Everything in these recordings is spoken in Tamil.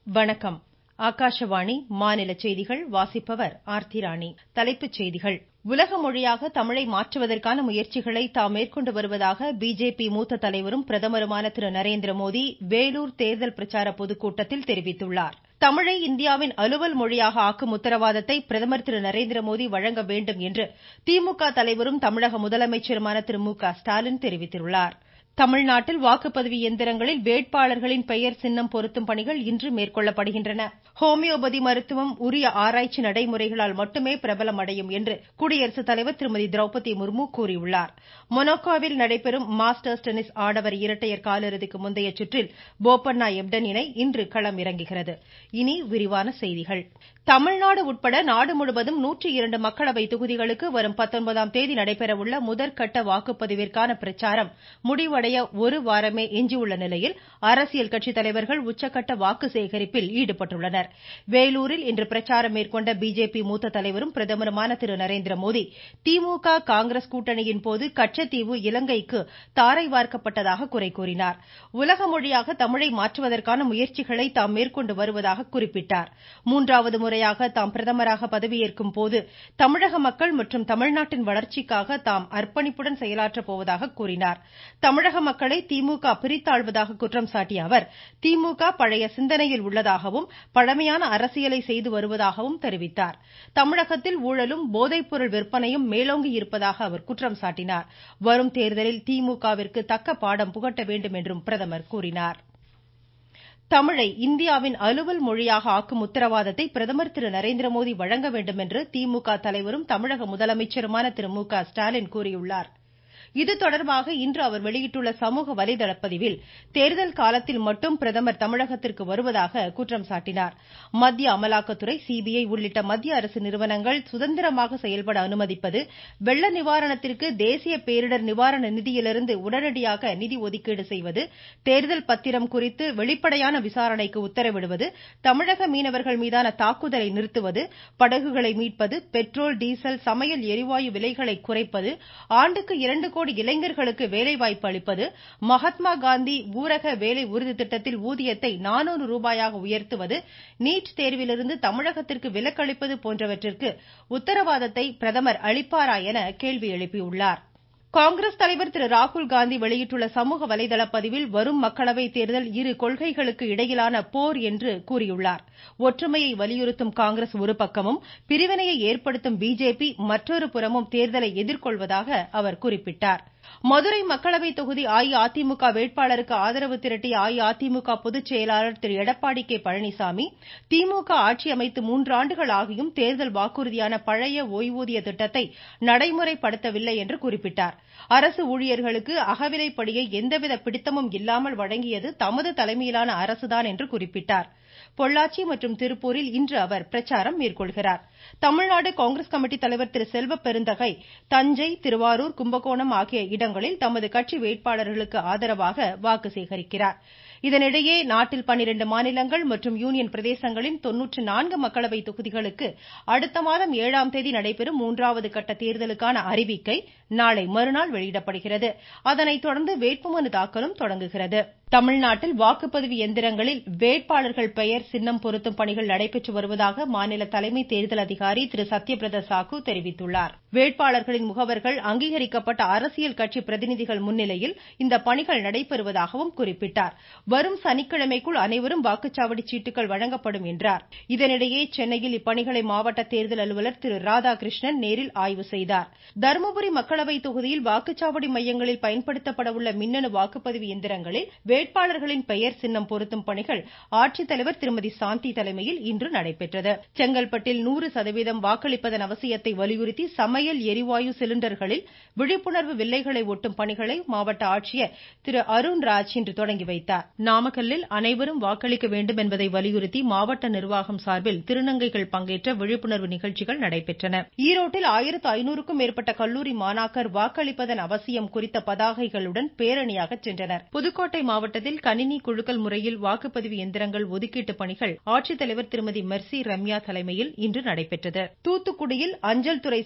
வணக்கம் ஆகாஷவாணி மாநில செய்திகள் வாசிப்பவர் ஆர்த்தி ராணி தலைப்புச் செய்திகள் உலக மொழியாக தமிழை மாற்றுவதற்கான முயற்சிகளை தாம் மேற்கொண்டு வருவதாக பிஜேபி மூத்த தலைவரும் பிரதமருமான திரு நரேந்திரமோடி வேலூர் தேர்தல் பிரச்சார பொதுக்கூட்டத்தில் தெரிவித்துள்ளார் தமிழை இந்தியாவின் அலுவல் மொழியாக ஆக்கும் உத்தரவாதத்தை பிரதமர் திரு நரேந்திரமோடி வழங்க வேண்டும் என்று திமுக தலைவரும் தமிழக முதலமைச்சருமான திரு மு க ஸ்டாலின் தெரிவித்துள்ளார் தமிழ்நாட்டில் வாக்குப்பதிவு இயந்திரங்களில் வேட்பாளர்களின் பெயர் சின்னம் பொருத்தும் பணிகள் இன்று மேற்கொள்ளப்படுகின்றன ஹோமியோபதி மருத்துவம் உரிய ஆராய்ச்சி நடைமுறைகளால் மட்டுமே பிரபலமடையும் என்று குடியரசுத் தலைவர் திருமதி திரௌபதி முர்மு கூறியுள்ளார் மொனாக்கோவில் நடைபெறும் மாஸ்டர்ஸ் டென்னிஸ் ஆடவர் இரட்டையர் காலிறுதிக்கு முந்தைய சுற்றில் போபண்ணா எப்டன் இணை இன்று களம் இறங்குகிறது இனி விரிவான செய்திகள் தமிழ்நாடு உட்பட நாடு முழுவதும் நூற்றி இரண்டு மக்களவை தொகுதிகளுக்கு வரும் பத்தொன்பதாம் தேதி நடைபெறவுள்ள முதற்கட்ட வாக்குப்பதிவிற்கான பிரச்சாரம் முடிவடைய ஒரு வாரமே எஞ்சியுள்ள நிலையில் அரசியல் கட்சி தலைவர்கள் உச்சக்கட்ட வாக்கு சேகரிப்பில் ஈடுபட்டுள்ளனர் வேலூரில் இன்று பிரச்சாரம் மேற்கொண்ட பிஜேபி மூத்த தலைவரும் பிரதமருமான திரு நரேந்திரமோடி திமுக காங்கிரஸ் கூட்டணியின் போது கச்சத்தீவு இலங்கைக்கு தாரை வார்க்கப்பட்டதாக குறை கூறினார் உலக மொழியாக தமிழை மாற்றுவதற்கான முயற்சிகளை தாம் மேற்கொண்டு வருவதாக குறிப்பிட்டார் மூன்றாவது முறையாக தாம் பிரதமராக பதவியேற்கும் போது தமிழக மக்கள் மற்றும் தமிழ்நாட்டின் வளர்ச்சிக்காக தாம் அர்ப்பணிப்புடன் செயலாற்றப் போவதாக கூறினார் தமிழக மக்களை திமுக பிரித்தாள்வதாக குற்றம் சாட்டிய அவர் திமுக பழைய சிந்தனையில் உள்ளதாகவும் பழமையான அரசியலை செய்து வருவதாகவும் தெரிவித்தார் தமிழகத்தில் ஊழலும் போதைப்பொருள் விற்பனையும் மேலோங்கி இருப்பதாக அவர் குற்றம் சாட்டினார் வரும் தேர்தலில் திமுகவிற்கு தக்க பாடம் புகட்ட வேண்டும் என்றும் பிரதமர் கூறினார் தமிழை இந்தியாவின் அலுவல் மொழியாக ஆக்கும் உத்தரவாதத்தை பிரதமர் திரு நரேந்திரமோடி வழங்க வேண்டும் என்று திமுக தலைவரும் தமிழக முதலமைச்சருமான திரு மு க ஸ்டாலின் கூறியுள்ளார் இது தொடர்பாக இன்று அவர் வெளியிட்டுள்ள சமூக வலைதள பதிவில் தேர்தல் காலத்தில் மட்டும் பிரதமர் தமிழகத்திற்கு வருவதாக குற்றம் சாட்டினார் மத்திய அமலாக்கத்துறை சிபிஐ உள்ளிட்ட மத்திய அரசு நிறுவனங்கள் சுதந்திரமாக செயல்பட அனுமதிப்பது வெள்ள நிவாரணத்திற்கு தேசிய பேரிடர் நிவாரண நிதியிலிருந்து உடனடியாக நிதி ஒதுக்கீடு செய்வது தேர்தல் பத்திரம் குறித்து வெளிப்படையான விசாரணைக்கு உத்தரவிடுவது தமிழக மீனவர்கள் மீதான தாக்குதலை நிறுத்துவது படகுகளை மீட்பது பெட்ரோல் டீசல் சமையல் எரிவாயு விலைகளை குறைப்பது ஆண்டுக்கு இரண்டு கோடி இளைஞர்களுக்கு வேலைவாய்ப்பு அளிப்பது மகாத்மா காந்தி ஊரக வேலை உறுதி திட்டத்தில் ஊதியத்தை நானூறு ரூபாயாக உயர்த்துவது நீட் தேர்விலிருந்து தமிழகத்திற்கு விலக்களிப்பது போன்றவற்றிற்கு உத்தரவாதத்தை பிரதமர் அளிப்பாரா என கேள்வி எழுப்பியுள்ளார் காங்கிரஸ் தலைவர் திரு ராகுல் காந்தி வெளியிட்டுள்ள சமூக வலைதள பதிவில் வரும் மக்களவை தேர்தல் இரு கொள்கைகளுக்கு இடையிலான போர் என்று கூறியுள்ளார் ஒற்றுமையை வலியுறுத்தும் காங்கிரஸ் ஒரு பக்கமும் பிரிவினையை ஏற்படுத்தும் பிஜேபி மற்றொரு புறமும் தேர்தலை எதிர்கொள்வதாக அவர் குறிப்பிட்டார் மதுரை மக்களவை தொகுதி அஇஅதிமுக வேட்பாளருக்கு ஆதரவு திரட்டிய அஇஅதிமுக பொதுச் செயலாளர் திரு எடப்பாடி கே பழனிசாமி திமுக ஆட்சி அமைத்து மூன்றாண்டுகள் ஆகியும் தேர்தல் வாக்குறுதியான பழைய ஓய்வூதிய திட்டத்தை நடைமுறைப்படுத்தவில்லை என்று குறிப்பிட்டார் அரசு ஊழியர்களுக்கு அகவிலைப்படியை எந்தவித பிடித்தமும் இல்லாமல் வழங்கியது தமது தலைமையிலான அரசுதான் என்று குறிப்பிட்டார் பொள்ளாச்சி மற்றும் திருப்பூரில் இன்று அவர் பிரச்சாரம் மேற்கொள்கிறார் தமிழ்நாடு காங்கிரஸ் கமிட்டி தலைவர் திரு செல்வ பெருந்தகை தஞ்சை திருவாரூர் கும்பகோணம் ஆகிய இடங்களில் தமது கட்சி வேட்பாளர்களுக்கு ஆதரவாக வாக்கு சேகரிக்கிறார் இதனிடையே நாட்டில் பன்னிரண்டு மாநிலங்கள் மற்றும் யூனியன் பிரதேசங்களின் தொன்னூற்று நான்கு மக்களவை தொகுதிகளுக்கு அடுத்த மாதம் ஏழாம் தேதி நடைபெறும் மூன்றாவது கட்ட தேர்தலுக்கான அறிவிக்கை நாளை மறுநாள் வெளியிடப்படுகிறது அதனைத் தொடர்ந்து வேட்புமனு தாக்கலும் தொடங்குகிறது தமிழ்நாட்டில் வாக்குப்பதிவு எந்திரங்களில் வேட்பாளர்கள் பெயர் சின்னம் பொருத்தும் பணிகள் நடைபெற்று வருவதாக மாநில தலைமை தேர்தல் அதிகாரி திரு சத்யபிரத சாகு தெரிவித்துள்ளார் வேட்பாளர்களின் முகவர்கள் அங்கீகரிக்கப்பட்ட அரசியல் கட்சி பிரதிநிதிகள் முன்னிலையில் இந்த பணிகள் நடைபெறுவதாகவும் குறிப்பிட்டார் வரும் சனிக்கிழமைக்குள் அனைவரும் வாக்குச்சாவடி சீட்டுகள் வழங்கப்படும் என்றார் இதனிடையே சென்னையில் இப்பணிகளை மாவட்ட தேர்தல் அலுவலர் திரு ராதாகிருஷ்ணன் நேரில் ஆய்வு செய்தார் தருமபுரி மக்களவை தொகுதியில் வாக்குச்சாவடி மையங்களில் பயன்படுத்தப்பட உள்ள மின்னணு வாக்குப்பதிவு எந்திரங்களில் வேட்பாளர்களின் பெயர் சின்னம் பொருத்தும் பணிகள் ஆட்சித்தலைவர் திருமதி சாந்தி தலைமையில் இன்று நடைபெற்றது செங்கல்பட்டில் நூறு சதவீதம் வாக்களிப்பதன் அவசியத்தை வலியுறுத்தி சமையல் எரிவாயு சிலிண்டர்களில் விழிப்புணர்வு வில்லைகளை ஒட்டும் பணிகளை மாவட்ட ஆட்சியர் திரு அருண்ராஜ் இன்று தொடங்கி வைத்தார் நாமக்கல்லில் அனைவரும் வாக்களிக்க வேண்டும் என்பதை வலியுறுத்தி மாவட்ட நிர்வாகம் சார்பில் திருநங்கைகள் பங்கேற்ற விழிப்புணர்வு நிகழ்ச்சிகள் நடைபெற்றன ஈரோட்டில் ஆயிரத்து ஐநூறுக்கும் மேற்பட்ட கல்லூரி மாணாக்கர் வாக்களிப்பதன் அவசியம் குறித்த பதாகைகளுடன் பேரணியாக சென்றனர் புதுக்கோட்டை மாவட்டத்தில் கணினி குழுக்கள் முறையில் வாக்குப்பதிவு எந்திரங்கள் ஒதுக்கீட்டு பணிகள் ஆட்சித்தலைவர் திருமதி மெர்சி ரம்யா தலைமையில் இன்று நடைபெற்றது தூத்துக்குடியில் அஞ்சல் துறை சார்பில் நடைபெற்ற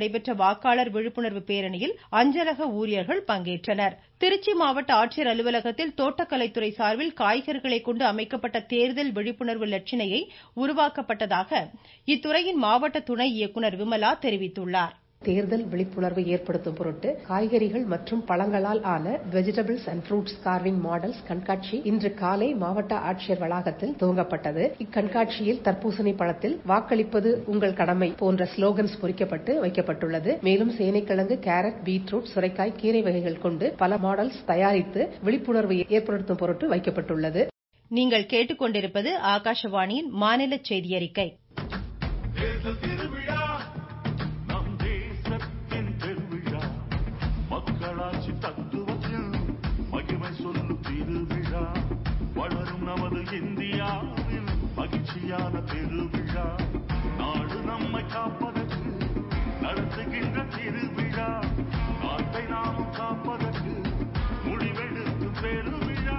நடைபெற்ற வாக்காளர் விழிப்புணர்வு பேரணியில் அஞ்சலக ஊழியர்கள் பங்கேற்றனர் திருச்சி மாவட்ட ஆட்சியர் அலுவலகத்தில் தோட்டக்கலைத்துறை சார்பில் காய்கறிகளை கொண்டு அமைக்கப்பட்ட தேர்தல் விழிப்புணர்வு லட்சணையை உருவாக்கப்பட்டதாக இத்துறையின் மாவட்ட துணை இயக்குநர் விமலா தெரிவித்துள்ளார் தேர்தல் விழிப்புணர்வு ஏற்படுத்தும் பொருட்டு காய்கறிகள் மற்றும் பழங்களால் ஆன vegetables and fruits carving models கண்காட்சி இன்று காலை மாவட்ட ஆட்சியர் வளாகத்தில் துவங்கப்பட்டது இக்கண்காட்சியில் தர்பூசணி பழத்தில் வாக்களிப்பது உங்கள் கடமை போன்ற ஸ்லோகன்ஸ் பொறிக்கப்பட்டு வைக்கப்பட்டுள்ளது மேலும் சேனைக்கிழங்கு கேரட் பீட்ரூட் சுரைக்காய் கீரை வகைகள் கொண்டு பல மாடல்ஸ் தயாரித்து விழிப்புணர்வு ஏற்படுத்தும் பொருட்டு வைக்கப்பட்டுள்ளது நீங்கள் கேட்டுக்கொண்டிருப்பது ஆகாஷவாணியின் மாநில செய்தி அறிக்கை தேர்தல் திருவிழா நம் தேசத்தின் பெருவிழா மக்களாட்சி தத்துவத்தில் மகிமை சொல்லும் திருவிழா வளரும் நமது இந்தியாவில் மகிழ்ச்சியான பெருவிழா நாடு நம்மை காப்பதற்கு நடத்துகின்ற திருவிழா நாட்டை நாமும் காப்பதற்கு முடிவெடுக்கும் பெருவிழா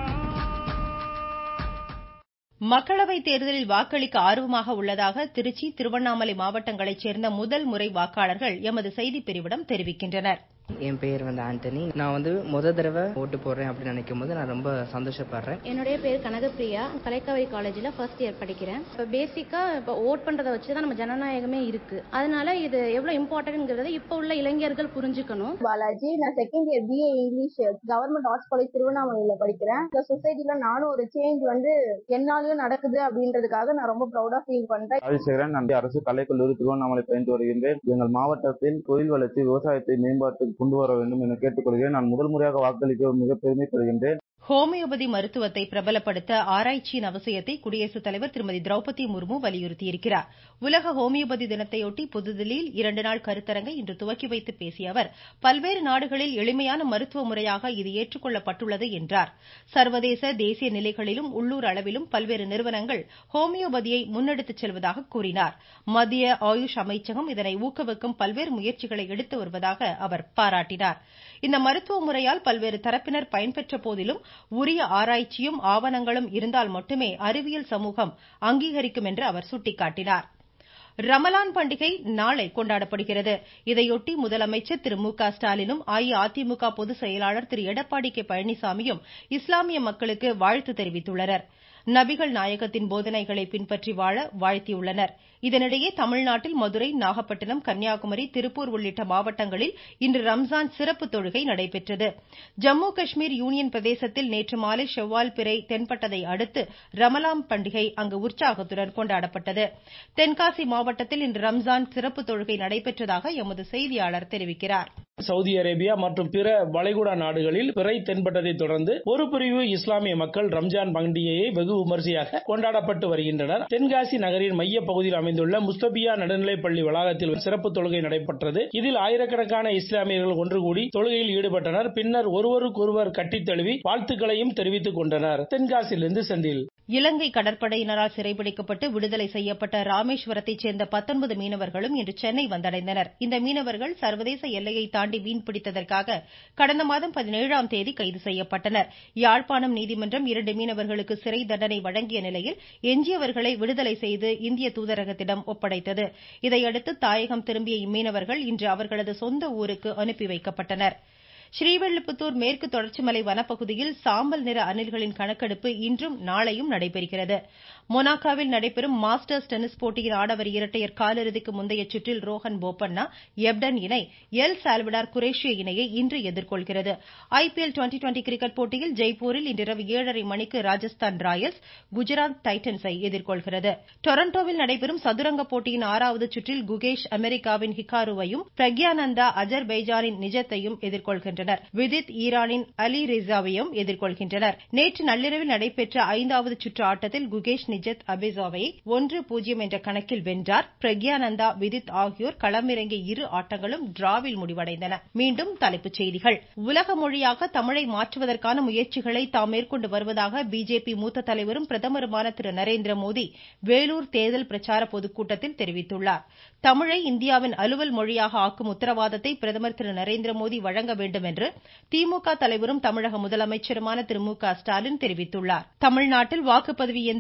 மக்களவை தேர்தலில் வாக்களிக்க ஆர்வமாக உள்ளதாக திருச்சி திருவண்ணாமலை மாவட்டங்களைச் சேர்ந்த முதல் முறை வாக்காளர்கள் எமது செய்திப்பிரிவிடம் தெரிவிக்கின்றனர் என் பேர் வந்து ஆண்டனி நான் வந்து முத தடவை ஓட்டு போடுறேன் அப்படின்னு நினைக்கும் போது நான் ரொம்ப சந்தோஷப்படுறேன் என்னுடைய பேர் கனகப்பிரியா கலைக்காவிரி காலேஜில் ஃபர்ஸ்ட் இயர் படிக்கிறேன் இப்போ பேசிக்காக இப்போ ஓட் பண்ணுறதை வச்சு தான் நம்ம ஜனநாயகமே இருக்கு அதனால இது எவ்வளோ இம்பார்ட்டன்ட்ங்கிறத இப்போ உள்ள இளைஞர்கள் புரிஞ்சுக்கணும் பாலாஜி நான் second year BA English government arts college திருவண்ணாமலையில படிக்கிறேன் இந்த சொசைட்டில நானும் ஒரு சேஞ்ச் வந்து என்னாலயும் நடக்குது அப்படின்றதுக்காக நான் ரொம்ப ப்ரௌடா ஃபீல் பண்றேன் ராஜசேகரன் நான் அரசு கலைக்கல்லூரி திருவண்ணாமலை பயின்று வருகின்றேன் எங்கள் மாவட்டத்தில் தொழில் வளர்ச்சி விவசாயத்தை மேம்பாட்டுக்கு கொண்டு வர வேண்டும் என கேட்டுக்கொள்கிறேன் நான் முதல் முறையாக வாக்களிக்க மிக பெருமைப்படுகின்றேன் ஹோமியோபதி மருத்துவத்தை பிரபலப்படுத்த ஆராய்ச்சியின் அவசியத்தை குடியரசுத் தலைவர் திருமதி திரௌபதி முர்மு வலியுறுத்தியிருக்கிறார் உலக ஹோமியோபதி தினத்தையொட்டி புதுதில்லியில் இரண்டு நாள் கருத்தரங்கை இன்று துவக்கி வைத்து பேசிய அவர் பல்வேறு நாடுகளில் எளிமையான மருத்துவ முறையாக இது ஏற்றுக்கொள்ளப்பட்டுள்ளது என்றார் சர்வதேச தேசிய நிலைகளிலும் உள்ளூர் அளவிலும் பல்வேறு நிறுவனங்கள் ஹோமியோபதியை முன்னெடுத்துச் செல்வதாக கூறினார் மத்திய ஆயுஷ் அமைச்சகம் இதனை ஊக்குவிக்கும் பல்வேறு முயற்சிகளை எடுத்து வருவதாக அவர் பாராட்டினார் இந்த மருத்துவ முறையால் பல்வேறு தரப்பினர் பயன்பெற்ற போதிலும் உரிய ஆராய்ச்சியும் ஆவணங்களும் இருந்தால் மட்டுமே அறிவியல் சமூகம் அங்கீகரிக்கும் என்று அவர் சுட்டிக்காட்டினார் ரமலான் பண்டிகை நாளை கொண்டாடப்படுகிறது இதையொட்டி முதலமைச்சர் திரு மு க ஸ்டாலினும் அஇஅதிமுக பொதுச் செயலாளர் திரு எடப்பாடி கே பழனிசாமியும் இஸ்லாமிய மக்களுக்கு வாழ்த்து தெரிவித்துள்ளனர் நபிகள் நாயகத்தின் போதனைகளை பின்பற்றி வாழ வாழ்த்தியுள்ளனர் இதனிடையே தமிழ்நாட்டில் மதுரை நாகப்பட்டினம் கன்னியாகுமரி திருப்பூர் உள்ளிட்ட மாவட்டங்களில் இன்று ரம்ஜான் சிறப்பு தொழுகை நடைபெற்றது ஜம்மு காஷ்மீர் யூனியன் பிரதேசத்தில் நேற்று மாலை ஷெவ்வால் பிறை தென்பட்டதை அடுத்து ரமலான் பண்டிகை அங்கு உற்சாகத்துடன் கொண்டாடப்பட்டது தென்காசி மாவட்டத்தில் இன்று ரம்ஜான் சிறப்பு தொழுகை நடைபெற்றதாக எமது செய்தியாளர் தெரிவிக்கிறார் சவுதி அரேபியா மற்றும் பிற வளைகுடா நாடுகளில் பிறை தென்பட்டதை தொடர்ந்து ஒரு பிரிவு இஸ்லாமிய மக்கள் ரம்ஜான் பண்டிகையை வெகு விமரிசையாக கொண்டாடப்பட்டு வருகின்றனர் தென்காசி நகரின் மைய பகுதியில் அமைந்துள்ள முஸ்தபியா நடுநிலைப் பள்ளி வளாகத்தில் சிறப்பு தொழுகை நடைபெற்றது இதில் ஆயிரக்கணக்கான இஸ்லாமியர்கள் ஒன்று கூடி தொழுகையில் ஈடுபட்டனர் பின்னர் ஒருவருக்கொருவர் கட்டித் தழுவி வாழ்த்துக்களையும் தெரிவித்துக் கொண்டனர் தென்காசியிலிருந்து செந்தில் இலங்கை கடற்படையினரால் சிறைபிடிக்கப்பட்டு விடுதலை செய்யப்பட்ட ராமேஸ்வரத்தைச் சேர்ந்த பத்தொன்பது மீனவர்களும் இன்று சென்னை வந்தடைந்தனர் இந்த மீனவர்கள் சர்வதேச எல்லையை தாண்டி மீன்பிடித்ததற்காக கடந்த மாதம் பதினேழாம் தேதி கைது செய்யப்பட்டனர் யாழ்ப்பாணம் நீதிமன்றம் இரண்டு மீனவர்களுக்கு சிறை தண்டனை வழங்கிய நிலையில் எஞ்சியவர்களை விடுதலை செய்து இந்திய தூதரகத்திடம் ஒப்படைத்தது இதையடுத்து தாயகம் திரும்பிய இம்மீனவர்கள் இன்று அவர்களது சொந்த ஊருக்கு அனுப்பி வைக்கப்பட்டனர் ஸ்ரீவில்லிபுத்தூர் மேற்கு தொடர்ச்சி மலை வனப்பகுதியில் சாம்பல் நிற அணில்களின் கணக்கெடுப்பு இன்றும் நாளையும் நடைபெறுகிறது மொனாக்காவில் நடைபெறும் மாஸ்டர்ஸ் டென்னிஸ் போட்டியின் ஆடவர் இரட்டையர் காலிறுதிக்கு முந்தைய சுற்றில் ரோஹன் போபண்ணா எப்டன் இணை எல் சால்வடார் குரேஷிய இணையை இன்று எதிர்கொள்கிறது ஐபிஎல் டுவெண்டி டுவெண்டி கிரிக்கெட் போட்டியில் ஜெய்ப்பூரில் இன்றிரவு ஏழரை மணிக்கு ராஜஸ்தான் ராயல்ஸ் குஜராத் டைட்டன்ஸை எதிர்கொள்கிறது டொரண்டோவில் நடைபெறும் சதுரங்க போட்டியின் ஆறாவது சுற்றில் குகேஷ் அமெரிக்காவின் ஹிகாருவையும் பிரக்யானந்தா அஜர்பைஜானின் நிஜத்தையும் எதிர்கொள்கின்றனர் விதித் ஈரானின் அலி ரிசாவையும் எதிர்கொள்கின்றனர் நேற்று நள்ளிரவில் நடைபெற்ற ஐந்தாவது சுற்று ஆட்டத்தில் குகேஷ் நிஜத் அபேசாவை ஒன்று பூஜ்ஜியம் என்ற கணக்கில் வென்றார் பிரக்யானந்தா விதித் ஆகியோர் களமிறங்கிய இரு ஆட்டங்களும் டிராவில் முடிவடைந்தன மீண்டும் தலைப்புச் செய்திகள் உலக மொழியாக தமிழை மாற்றுவதற்கான முயற்சிகளை தாம் மேற்கொண்டு வருவதாக பிஜேபி மூத்த தலைவரும் பிரதமருமான திரு நரேந்திர மோடி வேலூர் தேர்தல் பிரச்சார பொதுக்கூட்டத்தில் தெரிவித்துள்ளார் தமிழை இந்தியாவின் அலுவல் மொழியாக ஆக்கும் உத்தரவாதத்தை பிரதமர் திரு நரேந்திர மோடி வழங்க வேண்டும் என்று திமுக தலைவரும் தமிழக முதலமைச்சருமான திரு மு க ஸ்டாலின் தெரிவித்துள்ளார் தமிழ்நாட்டில் வாக்குப்பதிவு இயந்திரங்களில்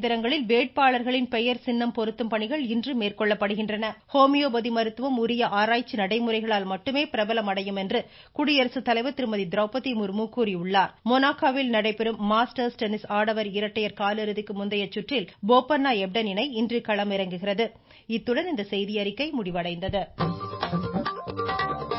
வேட்பாளர்களின் பெயர் சின்னம் பொருத்தும் பணிகள் இன்று மேற்கொள்ளப்படுகின்றன ஹோமியோபதி மருத்துவம் உரிய ஆராய்ச்சி நடைமுறைகளால் மட்டுமே பிரபலம் அடையும் என்று குடியரசுத் தலைவர் திருமதி திரௌபதி முர்மு கூறியுள்ளார் மொனாக்கோவில் நடைபெறும் மாஸ்டர்ஸ் டென்னிஸ் ஆடவர் இரட்டையர் காலிறுதிக்கு முந்தைய சுற்றில் போபண்ணா எப்டன் இணை இன்று களமிறங்குகிறது இத்துடன் இந்த செய்தியறிக்கை முடிவடைந்தது